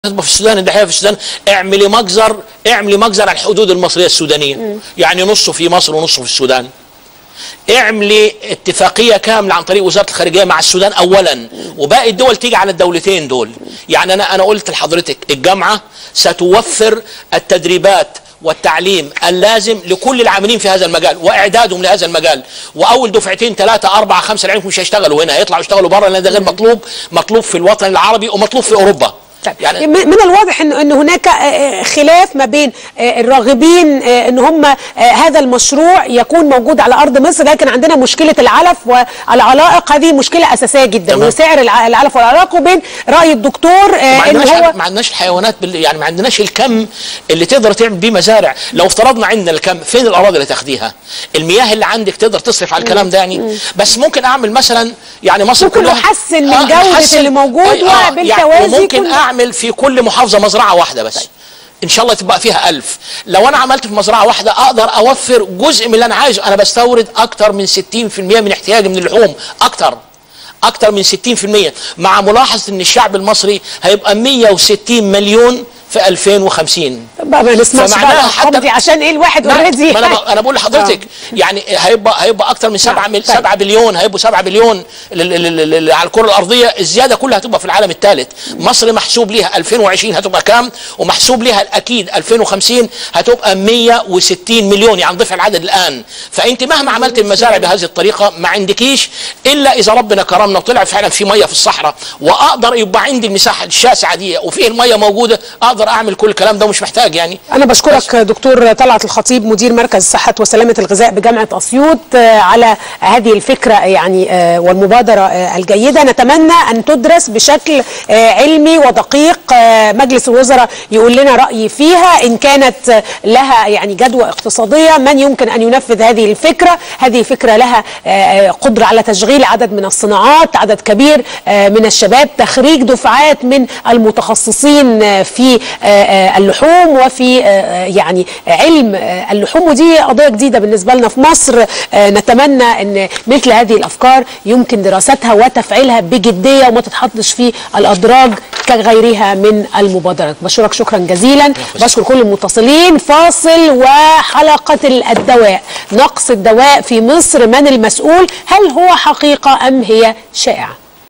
تبقى في السودان الدحيح في السودان اعملي مجزر اعملي مجزر على الحدود المصريه السودانيه يعني نصه في مصر ونصه في السودان اعملي اتفاقيه كامله عن طريق وزاره الخارجيه مع السودان اولا وباقي الدول تيجي على الدولتين دول يعني انا انا قلت لحضرتك الجامعه ستوفر التدريبات والتعليم اللازم لكل العاملين في هذا المجال واعدادهم لهذا المجال واول دفعتين ثلاثه اربعه خمسه العلم مش هيشتغلوا هنا هيطلعوا يشتغلوا بره لان ده غير مطلوب مطلوب في الوطن العربي ومطلوب في اوروبا طيب يعني من من الواضح ان ان هناك آه، آه، خلاف ما بين آه، الراغبين آه، ان هم آه، هذا المشروع يكون موجود على ارض مصر لكن عندنا مشكله العلف والعلائق هذه مشكله اساسيه جدا تمام. وسعر الع- العلف والعلائق وبين راي الدكتور آه، ما ان عندناش هو ما عندناش الحيوانات بال... يعني ما عندناش الكم اللي تقدر تعمل بيه مزارع لو افترضنا عندنا الكم فين الاراضي اللي تاخديها المياه اللي عندك تقدر تصرف على الكلام ده يعني بس ممكن اعمل مثلا يعني مصر ممكن كلها أحسن من جودة اللي موجود أي- وبالتوازي وممكن كل- اعمل في كل محافظه مزرعه واحده بس ان شاء الله تبقى فيها ألف لو انا عملت في مزرعه واحده اقدر اوفر جزء من اللي انا عايزه انا بستورد اكتر من 60% من احتياجي من اللحوم اكتر اكتر من 60% مع ملاحظه ان الشعب المصري هيبقى 160 مليون في 2050 بقى ما نسمعش بقى فمعناها الارقام حتى- دي عشان ايه الواحد لا، اوريدي ما انا ب- انا بقول لحضرتك يعني هيبقى هيبقى اكتر من 7 نعم، مل... طيب. 7 بليون هيبقوا 7 بليون ل- ل- ل- ل- على الكره الارضيه الزياده كلها هتبقى في العالم الثالث مصر محسوب ليها 2020 هتبقى كام ومحسوب ليها اكيد 2050 هتبقى 160 مليون يعني ضعف العدد الان فانت مهما عملت المزارع بهذه الطريقه ما عندكيش الا اذا ربنا كرمنا وطلع فعلا في ميه في الصحراء واقدر يبقى عندي المساحه الشاسعه دي وفيه الميه موجوده اقدر اعمل كل الكلام ده ومش محتاج يعني أنا بشكرك دكتور طلعت الخطيب مدير مركز صحة وسلامة الغذاء بجامعة أسيوط آه، على هذه الفكرة يعني آه، والمبادرة آه، الجيدة نتمنى أن تدرس بشكل آه، علمي ودقيق آه، مجلس الوزراء يقول لنا رأي فيها إن كانت آه، لها يعني جدوى اقتصادية من يمكن أن ينفذ هذه الفكرة هذه فكرة لها آه، قدرة على تشغيل عدد من الصناعات عدد كبير آه، من الشباب تخريج دفعات من المتخصصين آه، في آه، آه، اللحوم وفي آه، يعني علم آه، اللحوم ودي قضية جديدة بالنسبة لنا في مصر آه، نتمنى ان مثل هذه الافكار يمكن دراستها وتفعيلها بجدية وما تتحطش في الادراج كغيرها من المبادرات بشكرك شكرا جزيلا بشكر كل المتصلين فاصل وحلقة الدواء نقص الدواء في مصر من المسؤول هل هو حقيقة ام هي شائعة